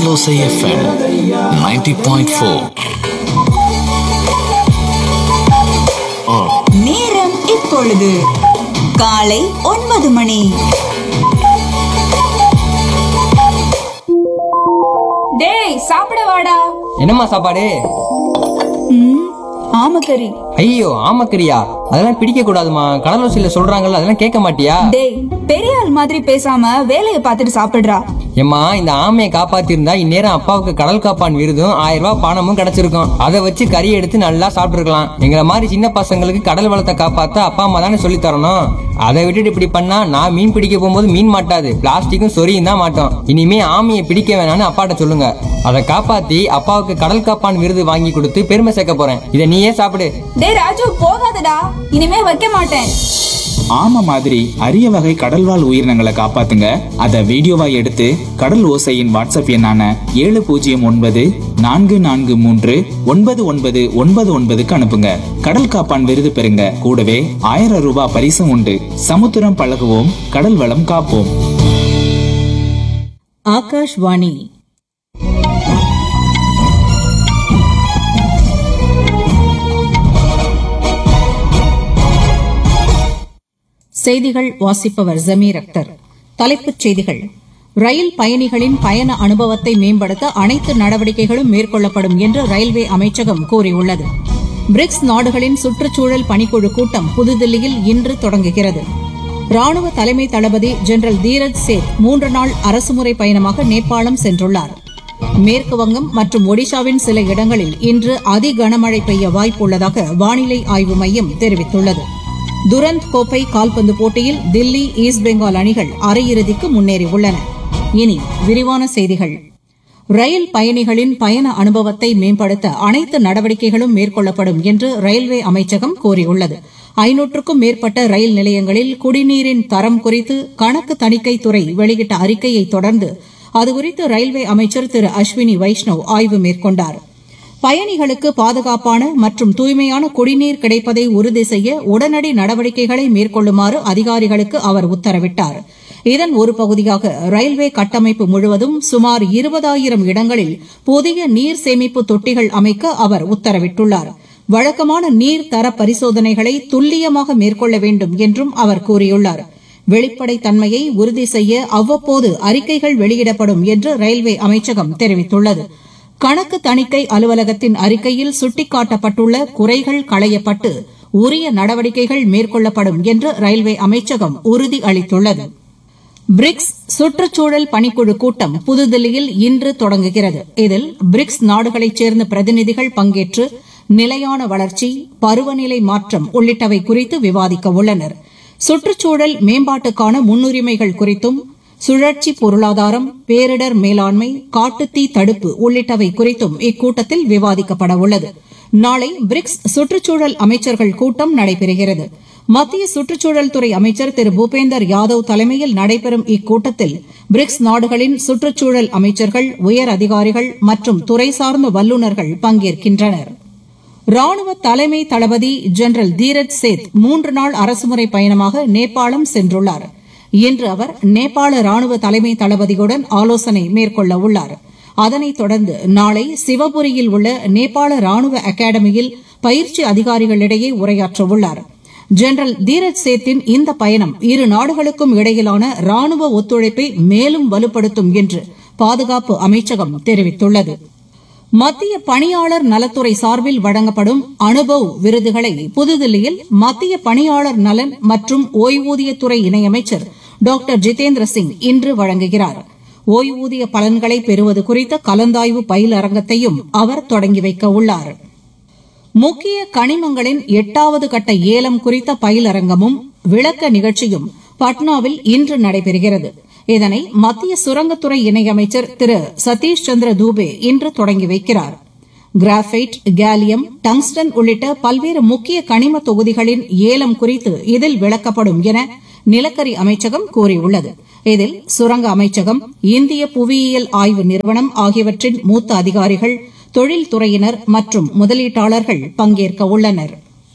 கடலோசை FM 90.4 நேரம் இப்பொழுது காலை ஒன்பது மணி டேய் சாப்பிட வாடா என்னம்மா சாப்பாடு ம், ஆமக்கறி ஐயோ ஆமக்கரியா அதெல்லாம் பிடிக்க கூடாதுமா கடலோசியில சொல்றாங்கல்ல அதெல்லாம் கேட்க மாட்டியா டேய் பெரிய ஆள் மாதிரி பேசாம வேலையை பார்த்துட்டு சாப்பிடுறா ஏம்மா இந்த ஆமையை காப்பாத்திருந்தா இந்நேரம் அப்பாவுக்கு கடல் காப்பான் விருதும் ஆயிரம் ரூபாய் பணமும் கிடைச்சிருக்கும் அதை வச்சு கறி எடுத்து நல்லா சாப்பிட்டுருக்கலாம் எங்களை மாதிரி சின்ன பசங்களுக்கு கடல் வளத்தை காப்பாத்த அப்பா அம்மா தானே சொல்லி தரணும் அதை விட்டுட்டு இப்படி பண்ணா நான் மீன் பிடிக்க போகும்போது மீன் மாட்டாது பிளாஸ்டிக்கும் சொரியும் தான் மாட்டோம் இனிமே ஆமையை பிடிக்க வேணாம்னு அப்பாட்ட சொல்லுங்க அதை காப்பாத்தி அப்பாவுக்கு கடல் காப்பான் விருது வாங்கி கொடுத்து பெருமை சேர்க்க போறேன் இதை நீயே சாப்பிடு டேய் ராஜு போகாதடா இனிமே வைக்க மாட்டேன் ஆமை மாதிரி அரிய வகை கடல்வாழ் உயிரினங்களை காப்பாத்துங்க அதை வீடியோவா எடுத்து கடல் ஓசையின் வாட்ஸ்அப் எண்ணான ஏழு பூஜ்ஜியம் ஒன்பது நான்கு நான்கு மூன்று ஒன்பது ஒன்பது ஒன்பது ஒன்பதுக்கு அனுப்புங்க கடல் காப்பான் விருது பெறுங்க கூடவே ஆயிரம் ரூபாய் பரிசும் உண்டு சமுத்திரம் பழகுவோம் கடல் வளம் காப்போம் ஆகாஷ்வாணி செய்திகள் வாசிப்பவர் ஜமீர் அக்தர் தலைப்புச் செய்திகள் ரயில் பயணிகளின் பயண அனுபவத்தை மேம்படுத்த அனைத்து நடவடிக்கைகளும் மேற்கொள்ளப்படும் என்று ரயில்வே அமைச்சகம் கூறியுள்ளது பிரிக்ஸ் நாடுகளின் சுற்றுச்சூழல் பணிக்குழு கூட்டம் புதுதில்லியில் இன்று தொடங்குகிறது ராணுவ தலைமை தளபதி ஜெனரல் தீரஜ் சேத் மூன்று நாள் அரசுமுறை பயணமாக நேபாளம் சென்றுள்ளார் மேற்கு வங்கம் மற்றும் ஒடிஷாவின் சில இடங்களில் இன்று அதி கனமழை பெய்ய வாய்ப்புள்ளதாக வானிலை ஆய்வு மையம் தெரிவித்துள்ளது துரந்த் கோப்பை கால்பந்து போட்டியில் தில்லி ஈஸ்ட் பெங்கால் அணிகள் அரையிறுதிக்கு முன்னேறியுள்ளன இனி விரிவான செய்திகள் ரயில் பயணிகளின் பயண அனுபவத்தை மேம்படுத்த அனைத்து நடவடிக்கைகளும் மேற்கொள்ளப்படும் என்று ரயில்வே அமைச்சகம் கூறியுள்ளது ஐநூற்றுக்கும் மேற்பட்ட ரயில் நிலையங்களில் குடிநீரின் தரம் குறித்து கணக்கு தணிக்கை துறை வெளியிட்ட அறிக்கையை தொடர்ந்து அதுகுறித்து ரயில்வே அமைச்சர் திரு அஸ்வினி வைஷ்ணவ் ஆய்வு மேற்கொண்டார் பயணிகளுக்கு பாதுகாப்பான மற்றும் தூய்மையான குடிநீர் கிடைப்பதை உறுதி செய்ய உடனடி நடவடிக்கைகளை மேற்கொள்ளுமாறு அதிகாரிகளுக்கு அவர் உத்தரவிட்டார் இதன் ஒரு பகுதியாக ரயில்வே கட்டமைப்பு முழுவதும் சுமார் இருபதாயிரம் இடங்களில் புதிய நீர் சேமிப்பு தொட்டிகள் அமைக்க அவர் உத்தரவிட்டுள்ளார் வழக்கமான நீர் தர பரிசோதனைகளை துல்லியமாக மேற்கொள்ள வேண்டும் என்றும் அவர் கூறியுள்ளார் வெளிப்படைத் தன்மையை உறுதி செய்ய அவ்வப்போது அறிக்கைகள் வெளியிடப்படும் என்று ரயில்வே அமைச்சகம் தெரிவித்துள்ளது கணக்கு தணிக்கை அலுவலகத்தின் அறிக்கையில் சுட்டிக்காட்டப்பட்டுள்ள குறைகள் களையப்பட்டு உரிய நடவடிக்கைகள் மேற்கொள்ளப்படும் என்று ரயில்வே அமைச்சகம் உறுதி அளித்துள்ளது பிரிக்ஸ் சுற்றுச்சூழல் பணிக்குழு கூட்டம் புதுதில்லியில் இன்று தொடங்குகிறது இதில் பிரிக்ஸ் நாடுகளைச் சேர்ந்த பிரதிநிதிகள் பங்கேற்று நிலையான வளர்ச்சி பருவநிலை மாற்றம் உள்ளிட்டவை குறித்து விவாதிக்க உள்ளனர் சுற்றுச்சூழல் மேம்பாட்டுக்கான முன்னுரிமைகள் குறித்தும் சுழற்சி பொருளாதாரம் பேரிடர் மேலாண்மை காட்டுத்தீ தடுப்பு உள்ளிட்டவை குறித்தும் இக்கூட்டத்தில் விவாதிக்கப்பட உள்ளது நாளை பிரிக்ஸ் சுற்றுச்சூழல் அமைச்சர்கள் கூட்டம் நடைபெறுகிறது மத்திய சுற்றுச்சூழல் துறை அமைச்சர் திரு பூபேந்தர் யாதவ் தலைமையில் நடைபெறும் இக்கூட்டத்தில் பிரிக்ஸ் நாடுகளின் சுற்றுச்சூழல் அமைச்சர்கள் உயர் அதிகாரிகள் மற்றும் துறை சார்ந்த வல்லுநர்கள் பங்கேற்கின்றனர் ராணுவ தலைமை தளபதி ஜெனரல் தீரஜ் சேத் மூன்று நாள் அரசுமுறை பயணமாக நேபாளம் சென்றுள்ளார் இன்று அவர் நேபாள ராணுவ தலைமை தளபதியுடன் ஆலோசனை மேற்கொள்ள உள்ளார் அதனைத் தொடர்ந்து நாளை சிவபுரியில் உள்ள நேபாள ராணுவ அகாடமியில் பயிற்சி அதிகாரிகளிடையே உரையாற்றவுள்ளார் ஜெனரல் தீரஜ் சேத்தின் இந்த பயணம் இரு நாடுகளுக்கும் இடையிலான ராணுவ ஒத்துழைப்பை மேலும் வலுப்படுத்தும் என்று பாதுகாப்பு அமைச்சகம் தெரிவித்துள்ளது மத்திய பணியாளர் நலத்துறை சார்பில் வழங்கப்படும் அனுபவ் விருதுகளை புதுதில்லியில் மத்திய பணியாளர் நலன் மற்றும் ஓய்வூதியத்துறை இணையமைச்சர் டாக்டர் ஜிதேந்திர சிங் இன்று வழங்குகிறார் ஓய்வூதிய பலன்களை பெறுவது குறித்த கலந்தாய்வு பயிலரங்கத்தையும் அவர் தொடங்கி வைக்க உள்ளார் முக்கிய கனிமங்களின் எட்டாவது கட்ட ஏலம் குறித்த பயிலரங்கமும் விளக்க நிகழ்ச்சியும் பட்னாவில் இன்று நடைபெறுகிறது இதனை மத்திய சுரங்கத்துறை இணையமைச்சர் திரு சதீஷ் சந்திர தூபே இன்று தொடங்கி வைக்கிறார் கிராஃபைட் கேலியம் டங்ஸ்டன் உள்ளிட்ட பல்வேறு முக்கிய கனிம தொகுதிகளின் ஏலம் குறித்து இதில் விளக்கப்படும் என நிலக்கரி அமைச்சகம் கூறியுள்ளது இதில் சுரங்க அமைச்சகம் இந்திய புவியியல் ஆய்வு நிறுவனம் ஆகியவற்றின் மூத்த அதிகாரிகள் தொழில்துறையினர் மற்றும் முதலீட்டாளர்கள் பங்கேற்க உள்ளனர்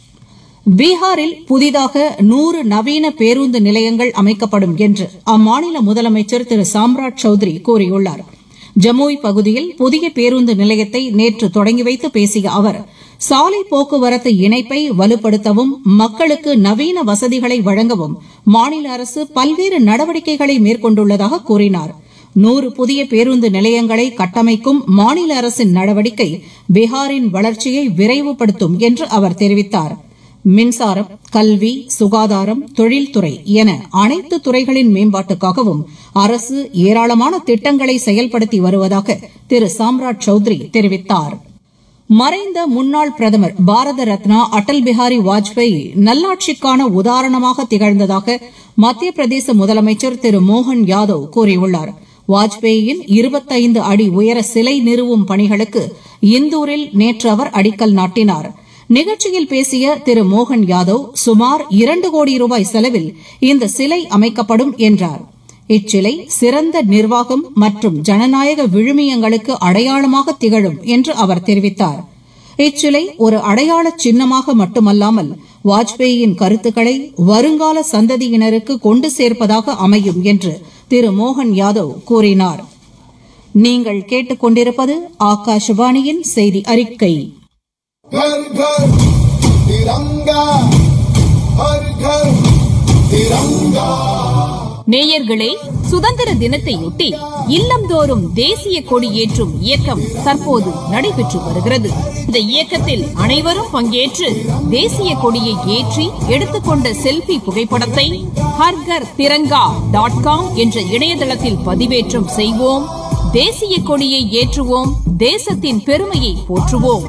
பீகாரில் புதிதாக நூறு நவீன பேருந்து நிலையங்கள் அமைக்கப்படும் என்று அம்மாநில முதலமைச்சர் திரு சாம்ராட் சௌத்ரி கூறியுள்ளார் ஜமுய் பகுதியில் புதிய பேருந்து நிலையத்தை நேற்று தொடங்கி வைத்து பேசிய அவர் சாலை போக்குவரத்து இணைப்பை வலுப்படுத்தவும் மக்களுக்கு நவீன வசதிகளை வழங்கவும் மாநில அரசு பல்வேறு நடவடிக்கைகளை மேற்கொண்டுள்ளதாக கூறினார் நூறு புதிய பேருந்து நிலையங்களை கட்டமைக்கும் மாநில அரசின் நடவடிக்கை பீகாரின் வளர்ச்சியை விரைவுபடுத்தும் என்று அவர் தெரிவித்தார் மின்சாரம் கல்வி சுகாதாரம் தொழில்துறை என அனைத்து துறைகளின் மேம்பாட்டுக்காகவும் அரசு ஏராளமான திட்டங்களை செயல்படுத்தி வருவதாக திரு சாம்ராட் சௌத்ரி தெரிவித்தார் மறைந்த முன்னாள் பிரதமர் பாரத ரத்னா அடல் பிஹாரி வாஜ்பேயி நல்லாட்சிக்கான உதாரணமாக திகழ்ந்ததாக மத்திய பிரதேச முதலமைச்சர் திரு மோகன் யாதவ் கூறியுள்ளார் வாஜ்பேயியின் இருபத்தைந்து அடி உயர சிலை நிறுவும் பணிகளுக்கு இந்தூரில் நேற்று அவர் அடிக்கல் நாட்டினார் நிகழ்ச்சியில் பேசிய திரு மோகன் யாதவ் சுமார் இரண்டு கோடி ரூபாய் செலவில் இந்த சிலை அமைக்கப்படும் என்றார் இச்சிலை சிறந்த நிர்வாகம் மற்றும் ஜனநாயக விழுமியங்களுக்கு அடையாளமாக திகழும் என்று அவர் தெரிவித்தார் இச்சிலை ஒரு அடையாள சின்னமாக மட்டுமல்லாமல் வாஜ்பேயியின் கருத்துக்களை வருங்கால சந்ததியினருக்கு கொண்டு சேர்ப்பதாக அமையும் என்று திரு மோகன் யாதவ் கூறினார் நீங்கள் கேட்டுக்கொண்டிருப்பது ஆகாஷவாணியின் செய்தி அறிக்கை घर घर तिरंगा हर घर तिरंगा நேயர்களே சுதந்திர தினத்தையொட்டி இல்லந்தோறும் தேசிய கொடி ஏற்றும் இயக்கம் தற்போது நடைபெற்று வருகிறது இந்த இயக்கத்தில் அனைவரும் பங்கேற்று தேசிய கொடியை ஏற்றி எடுத்துக்கொண்ட செல்பி புகைப்படத்தை ஹர்கர் திரங்கா டாட் காம் என்ற இணையதளத்தில் பதிவேற்றம் செய்வோம் தேசிய கொடியை ஏற்றுவோம் தேசத்தின் பெருமையை போற்றுவோம்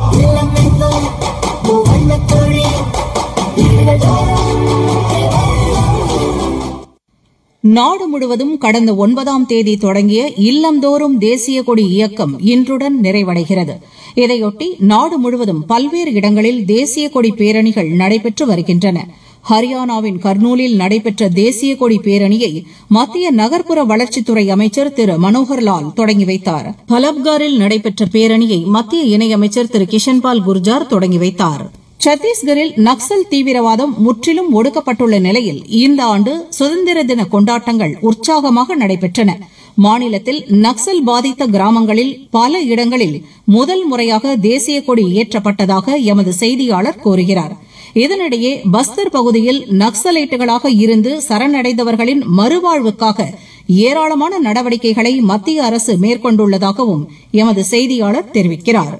நாடு முழுவதும் கடந்த ஒன்பதாம் தேதி தொடங்கிய இல்லந்தோறும் தேசிய கொடி இயக்கம் இன்றுடன் நிறைவடைகிறது இதையொட்டி நாடு முழுவதும் பல்வேறு இடங்களில் தேசிய கொடி பேரணிகள் நடைபெற்று வருகின்றன ஹரியானாவின் கர்னூலில் நடைபெற்ற தேசிய கொடி பேரணியை மத்திய நகர்ப்புற வளர்ச்சித்துறை அமைச்சர் திரு மனோகர்லால் தொடங்கி வைத்தார் பலப்காரில் நடைபெற்ற பேரணியை மத்திய இணையமைச்சர் திரு கிஷன்பால் குர்ஜார் தொடங்கி வைத்தார் சத்தீஸ்கரில் நக்சல் தீவிரவாதம் முற்றிலும் ஒடுக்கப்பட்டுள்ள நிலையில் இந்த ஆண்டு சுதந்திர தின கொண்டாட்டங்கள் உற்சாகமாக நடைபெற்றன மாநிலத்தில் நக்சல் பாதித்த கிராமங்களில் பல இடங்களில் முதல் முறையாக தேசிய கொடி ஏற்றப்பட்டதாக எமது செய்தியாளர் கூறுகிறார் இதனிடையே பஸ்தர் பகுதியில் நக்சலைட்டுகளாக இருந்து சரணடைந்தவர்களின் மறுவாழ்வுக்காக ஏராளமான நடவடிக்கைகளை மத்திய அரசு மேற்கொண்டுள்ளதாகவும் எமது செய்தியாளர் தெரிவிக்கிறார்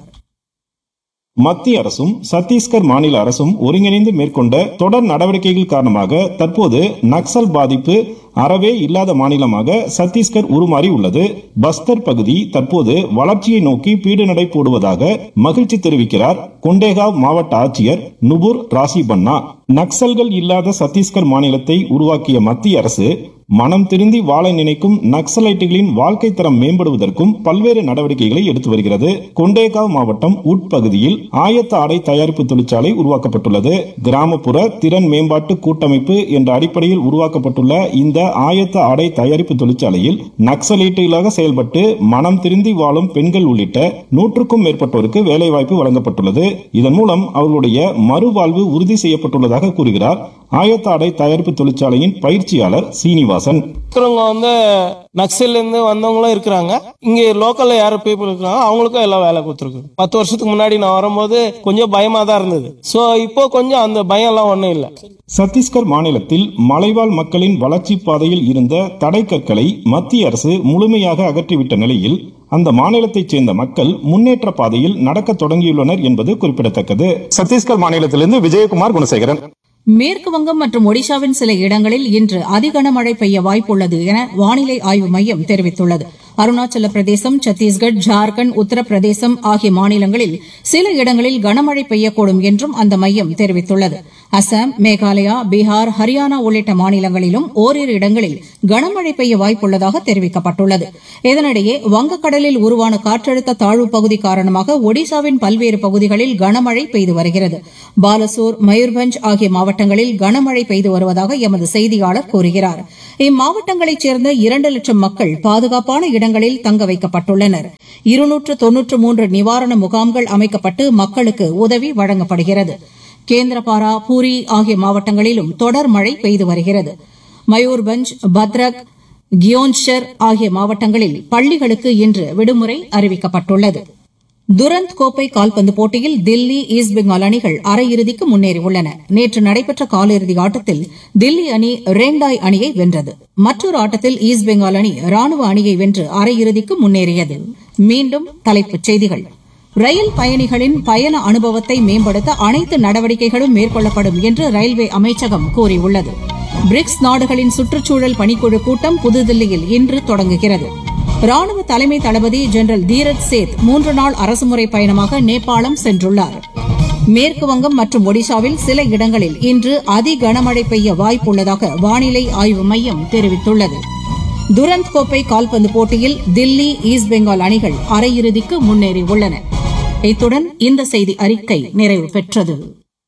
மத்திய அரசும் சத்தீஸ்கர் மாநில அரசும் ஒருங்கிணைந்து மேற்கொண்ட தொடர் நடவடிக்கைகள் காரணமாக தற்போது நக்சல் பாதிப்பு அறவே இல்லாத மாநிலமாக சத்தீஸ்கர் உருமாறி உள்ளது பஸ்தர் பகுதி தற்போது வளர்ச்சியை நோக்கி பீடு நடை போடுவதாக மகிழ்ச்சி தெரிவிக்கிறார் கொண்டேகாவ் மாவட்ட ஆட்சியர் நுபுர் ராசி பன்னா நக்சல்கள் இல்லாத சத்தீஸ்கர் மாநிலத்தை உருவாக்கிய மத்திய அரசு மனம் திருந்தி வாழ நினைக்கும் நக்சலைட்டுகளின் வாழ்க்கை தரம் மேம்படுவதற்கும் பல்வேறு நடவடிக்கைகளை எடுத்து வருகிறது கொண்டேகாவ் மாவட்டம் உட்பகுதியில் ஆயத்த ஆடை தயாரிப்பு தொழிற்சாலை உருவாக்கப்பட்டுள்ளது கிராமப்புற திறன் மேம்பாட்டு கூட்டமைப்பு என்ற அடிப்படையில் உருவாக்கப்பட்டுள்ள இந்த ஆயத்த ஆடை தயாரிப்பு தொழிற்சாலையில் நக்சலைட்டுகளாக செயல்பட்டு மனம் திருந்தி வாழும் பெண்கள் உள்ளிட்ட நூற்றுக்கும் மேற்பட்டோருக்கு வேலைவாய்ப்பு வழங்கப்பட்டுள்ளது இதன் மூலம் அவர்களுடைய மறுவாழ்வு உறுதி செய்யப்பட்டுள்ளதாக கூறுகிறார் ஆயத்த ஆடை தயாரிப்பு தொழிற்சாலையின் பயிற்சியாளர் சீனிவாசன் இருக்கிறவங்க வந்து நக்சல்ல இருந்து வந்தவங்களும் இருக்கிறாங்க இங்க லோக்கல்ல யாரும் பீப்புள் இருக்கிறாங்க அவங்களுக்கும் எல்லாம் வேலை கொடுத்துருக்கு பத்து வருஷத்துக்கு முன்னாடி நான் வரும்போது கொஞ்சம் பயமா தான் இருந்தது சோ இப்போ கொஞ்சம் அந்த பயம் எல்லாம் ஒண்ணும் இல்ல சத்தீஸ்கர் மாநிலத்தில் மலைவாழ் மக்களின் வளர்ச்சி பாதையில் இருந்த தடைக்கற்களை மத்திய அரசு முழுமையாக அகற்றிவிட்ட நிலையில் அந்த மாநிலத்தைச் சேர்ந்த மக்கள் முன்னேற்ற பாதையில் நடக்க தொடங்கியுள்ளனர் என்பது குறிப்பிடத்தக்கது சத்தீஸ்கர் மாநிலத்திலிருந்து விஜயகுமார் குணசேகரன் மேற்கு வங்கம் மற்றும் ஒடிஷாவின் சில இடங்களில் இன்று அதிகனமழை பெய்ய வாய்ப்புள்ளது என வானிலை ஆய்வு மையம் தெரிவித்துள்ளது அருணாச்சல பிரதேசம் சத்தீஸ்கர் ஜார்க்கண்ட் உத்தரப்பிரதேசம் ஆகிய மாநிலங்களில் சில இடங்களில் கனமழை பெய்யக்கூடும் என்றும் அந்த மையம் தெரிவித்துள்ளது அசாம் மேகாலயா பீகார் ஹரியானா உள்ளிட்ட மாநிலங்களிலும் ஓரிரு இடங்களில் கனமழை பெய்ய வாய்ப்புள்ளதாக தெரிவிக்கப்பட்டுள்ளது இதனிடையே வங்கக்கடலில் உருவான காற்றழுத்த தாழ்வு பகுதி காரணமாக ஒடிசாவின் பல்வேறு பகுதிகளில் கனமழை பெய்து வருகிறது பாலசோர் மயூர்பஞ்ச் ஆகிய மாவட்டங்களில் கனமழை பெய்து வருவதாக எமது செய்தியாளர் கூறுகிறார் இம்மாவட்டங்களைச் சேர்ந்த இரண்டு லட்சம் மக்கள் பாதுகாப்பான இடங்களில் தங்க வைக்கப்பட்டுள்ளனர் இருநூற்று தொன்னூற்று மூன்று நிவாரண முகாம்கள் அமைக்கப்பட்டு மக்களுக்கு உதவி வழங்கப்படுகிறது கேந்திரபாரா பூரி ஆகிய மாவட்டங்களிலும் தொடர் மழை பெய்து வருகிறது மயூர்பஞ்ச் பத்ரக் கியோன்ஷர் ஆகிய மாவட்டங்களில் பள்ளிகளுக்கு இன்று விடுமுறை அறிவிக்கப்பட்டுள்ளது துரந்த் கோப்பை கால்பந்து போட்டியில் தில்லி ஈஸ்ட் பெங்கால் அணிகள் அரையிறுதிக்கு முன்னேறியுள்ளன நேற்று நடைபெற்ற காலிறுதி ஆட்டத்தில் தில்லி அணி ரேங்டாய் அணியை வென்றது மற்றொரு ஆட்டத்தில் ஈஸ்ட் பெங்கால் அணி ராணுவ அணியை வென்று அரையிறுதிக்கு முன்னேறியது மீண்டும் தலைப்புச் செய்திகள் ரயில் பயணிகளின் பயண அனுபவத்தை மேம்படுத்த அனைத்து நடவடிக்கைகளும் மேற்கொள்ளப்படும் என்று ரயில்வே அமைச்சகம் கூறியுள்ளது பிரிக்ஸ் நாடுகளின் சுற்றுச்சூழல் பணிக்குழு கூட்டம் புதுதில்லியில் இன்று தொடங்குகிறது ராணுவ தலைமை தளபதி ஜெனரல் தீரஜ் சேத் மூன்று நாள் அரசுமுறை பயணமாக நேபாளம் சென்றுள்ளார் மேற்கு வங்கம் மற்றும் ஒடிஷாவில் சில இடங்களில் இன்று அதி கனமழை பெய்ய வாய்ப்புள்ளதாக வானிலை ஆய்வு மையம் தெரிவித்துள்ளது துரந்த் கோப்பை கால்பந்து போட்டியில் தில்லி ஈஸ்ட் பெங்கால் அணிகள் அரையிறுதிக்கு முன்னேறியுள்ளன இத்துடன் இந்த செய்தி அறிக்கை நிறைவு பெற்றது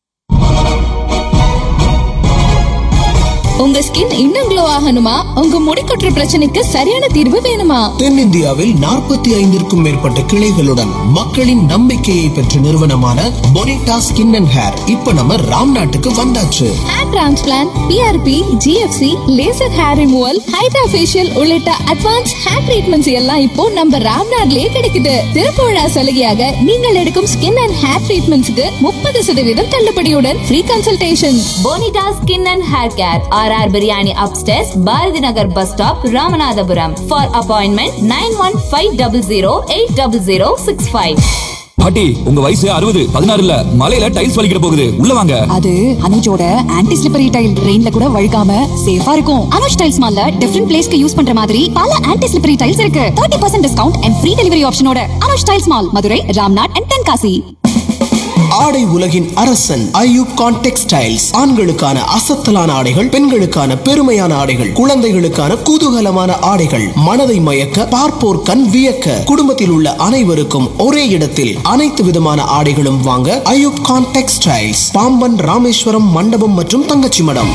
உங்க ஸ்கின் இன்னும் க்ளோ ஆகணுமா உங்க முடி கொட்டுற பிரச்சனைக்கு சரியான தீர்வு வேணுமா தென்னிந்தியாவில் நாற்பத்தி ஐந்திற்கும் மேற்பட்ட கிளைகளுடன் மக்களின் நம்பிக்கையை பெற்ற நிறுவனமான பொனிட்டா ஸ்கின் அண்ட் ஹேர் இப்ப நம்ம ராம் நாட்டுக்கு வந்தாச்சு hair transplant PRP GFC laser hair removal hydra facial உள்ளிட்ட அட்வான்ஸ் ஹேர் ட்ரீட்மெண்ட்ஸ் எல்லாம் இப்போ நம்ம ராம்நாட்லயே கிடைக்குது திறப்பு விழா சலுகையாக நீங்கள் எடுக்கும் ஸ்கின் அண்ட் ஹேர் ட்ரீட்மெண்ட்ஸ்க்கு முப்பது சதவீதம் தள்ளுபடியுடன் free consultation Bonita skin and hair care R R biryani அப்டேஸ் Bharathi Nagar bus stop Ramanathapuram for appointment nine one five double zero eight double zero six five பாட்டி உங்க வயசு அறுபது பதினாறு இல்ல மலையில டைல்ஸ் வலிக்கிற போகுது உள்ள வாங்க அது அனுஜோட ஆன்டி ஸ்லிப்பரி டைல் ரெயின்ல கூட வழுக்காம சேஃபா இருக்கும் அனுஜ் டைல்ஸ் மால்ல டிஃபரெண்ட் பிளேஸ்க்கு யூஸ் பண்ற மாதிரி பல ஆன்டி ஸ்லிப்பரி டைல்ஸ் இருக்கு 30% percent discount and free delivery ஆப்ஷனோட Anuj tiles mall Madurai Ramnad and Tenkasi ஆடை உலகின் அரசன் ஐயூப் கான் டெக்ஸ்டைல்ஸ் ஆண்களுக்கான அசத்தலான ஆடைகள் பெண்களுக்கான பெருமையான ஆடைகள் குழந்தைகளுக்கான குதூகலமான ஆடைகள் மனதை மயக்க பார்ப்போர் கண் வியக்க குடும்பத்தில் உள்ள அனைவருக்கும் ஒரே இடத்தில் அனைத்து விதமான ஆடைகளும் வாங்க ஐயூப் கான் டெக்ஸ்டைல்ஸ் பாம்பன் ராமேஸ்வரம் மண்டபம் மற்றும் தங்கச்சி மடம்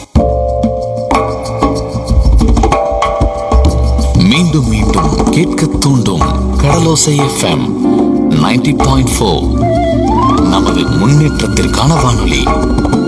மீண்டும் மீண்டும் கேட்க தூண்டும் கடலோசை எஃப்எம் 90.4 பாயிண்ட் நமது முன்னேற்றத்திற்கான வானொலி